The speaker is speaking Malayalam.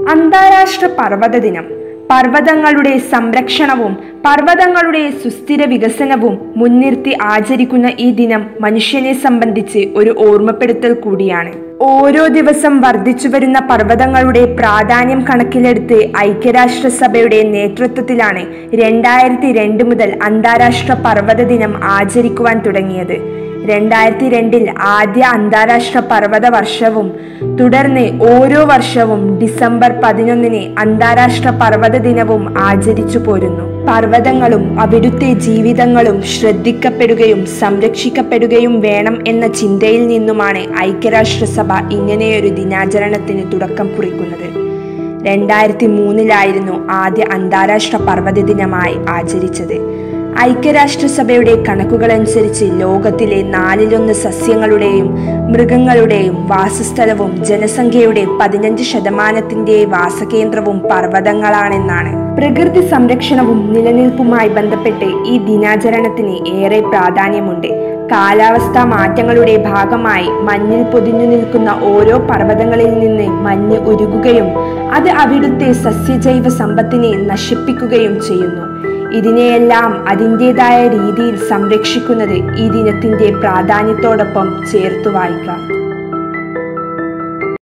അന്താരാഷ്ട്ര പർവ്വത ദിനം പർവ്വതങ്ങളുടെ സംരക്ഷണവും പർവ്വതങ്ങളുടെ സുസ്ഥിര വികസനവും മുൻനിർത്തി ആചരിക്കുന്ന ഈ ദിനം മനുഷ്യനെ സംബന്ധിച്ച് ഒരു ഓർമ്മപ്പെടുത്തൽ കൂടിയാണ് ഓരോ ദിവസം വർദ്ധിച്ചു വരുന്ന പർവ്വതങ്ങളുടെ പ്രാധാന്യം കണക്കിലെടുത്ത് ഐക്യരാഷ്ട്രസഭയുടെ നേതൃത്വത്തിലാണ് രണ്ടായിരത്തി രണ്ട് മുതൽ അന്താരാഷ്ട്ര പർവ്വത ദിനം ആചരിക്കുവാൻ തുടങ്ങിയത് രണ്ടായിരത്തി രണ്ടിൽ ആദ്യ അന്താരാഷ്ട്ര പർവ്വത വർഷവും തുടർന്ന് ഓരോ വർഷവും ഡിസംബർ പതിനൊന്നിന് അന്താരാഷ്ട്ര പർവ്വത ദിനവും ആചരിച്ചു പോരുന്നു പർവ്വതങ്ങളും അവിടുത്തെ ജീവിതങ്ങളും ശ്രദ്ധിക്കപ്പെടുകയും സംരക്ഷിക്കപ്പെടുകയും വേണം എന്ന ചിന്തയിൽ നിന്നുമാണ് ഐക്യരാഷ്ട്രസഭ ഇങ്ങനെയൊരു ദിനാചരണത്തിന് തുടക്കം കുറിക്കുന്നത് രണ്ടായിരത്തി മൂന്നിലായിരുന്നു ആദ്യ അന്താരാഷ്ട്ര പർവ്വത ദിനമായി ആചരിച്ചത് ഐക്യരാഷ്ട്രസഭയുടെ കണക്കുകളനുസരിച്ച് ലോകത്തിലെ നാലിലൊന്ന് സസ്യങ്ങളുടെയും മൃഗങ്ങളുടെയും വാസസ്ഥലവും ജനസംഖ്യയുടെ പതിനഞ്ച് ശതമാനത്തിന്റെ വാസകേന്ദ്രവും പർവ്വതങ്ങളാണെന്നാണ് പ്രകൃതി സംരക്ഷണവും നിലനിൽപ്പുമായി ബന്ധപ്പെട്ട് ഈ ദിനാചരണത്തിന് ഏറെ പ്രാധാന്യമുണ്ട് കാലാവസ്ഥാ മാറ്റങ്ങളുടെ ഭാഗമായി മഞ്ഞിൽ പൊതിഞ്ഞു നിൽക്കുന്ന ഓരോ പർവ്വതങ്ങളിൽ നിന്ന് മഞ്ഞ് ഉരുകുകയും അത് അവിടുത്തെ സസ്യജൈവ സമ്പത്തിനെ നശിപ്പിക്കുകയും ചെയ്യുന്നു ഇതിനെയെല്ലാം അതിൻ്റെതായ രീതിയിൽ സംരക്ഷിക്കുന്നത് ഈ ദിനത്തിന്റെ പ്രാധാന്യത്തോടൊപ്പം ചേർത്ത് വായിക്കാം